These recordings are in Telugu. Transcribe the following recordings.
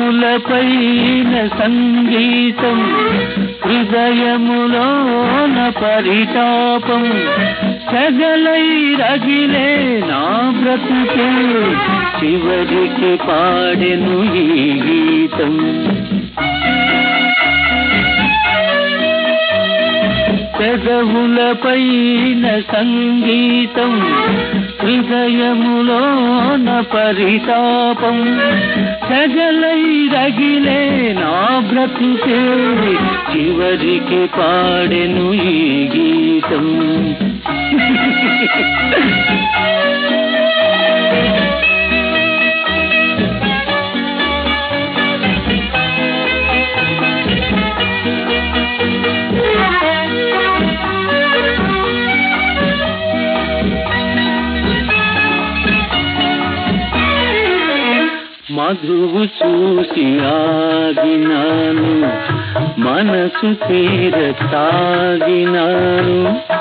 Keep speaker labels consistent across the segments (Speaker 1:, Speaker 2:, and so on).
Speaker 1: పెదవులపైన సంగీతం హృదయములోన పరితాపం సగలై రగిలే నా బ్రతుకే చివరికి పాడెను ఈ గీతం పెదవులపైన సంగీతం హృదయములోన పరితాపం సగలై రగిలే నా బ్రతుకే చివరికి పాడెను ఈ గీతం మధువు చూసి ఆగినాను మనసు తీర తాగినాను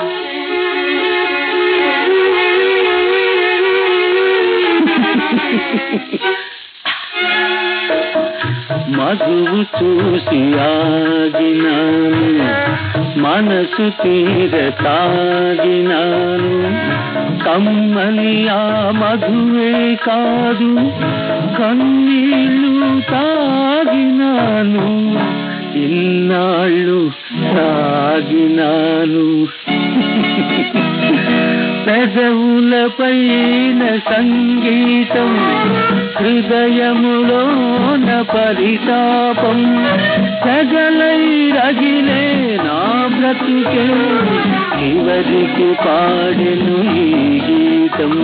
Speaker 1: మధువు చూసి ఆగినాను మనసు తీర తాగినాను కమ్మని ఆ మధువే కాదు కన్నీళ్ళు తాగినాను ఇన్నాళ్ళు తాగినాను పెదవులపైన సంగీతం హృదయములోన పరితాపం సగలై రగిలే నా బ్రతుకే చివరికి పాడెను ఈ గీతం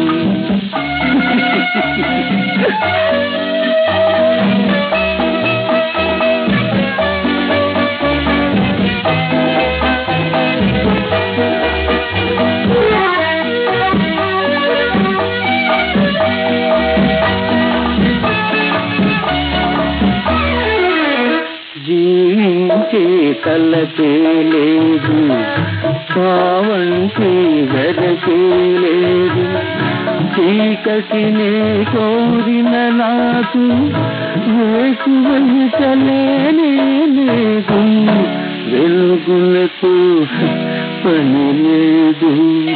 Speaker 1: జీవించే తలకే లేదు పావంటి వెదకే లేదు చీకటినే కోరిన నాకు వేసువైతలేనే లేదు వెలుగులకు పని లేదు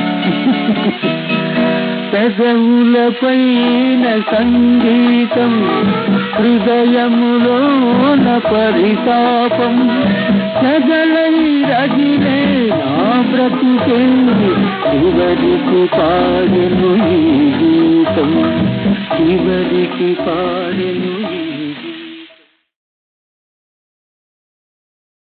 Speaker 1: పెదవులపైన సంగీతం హృదయములోన పరితాపం సగలై రగిలే నా బ్రతుకే చివరికి పాడెను ఈ గీతం చివరికి పాడెను ఈ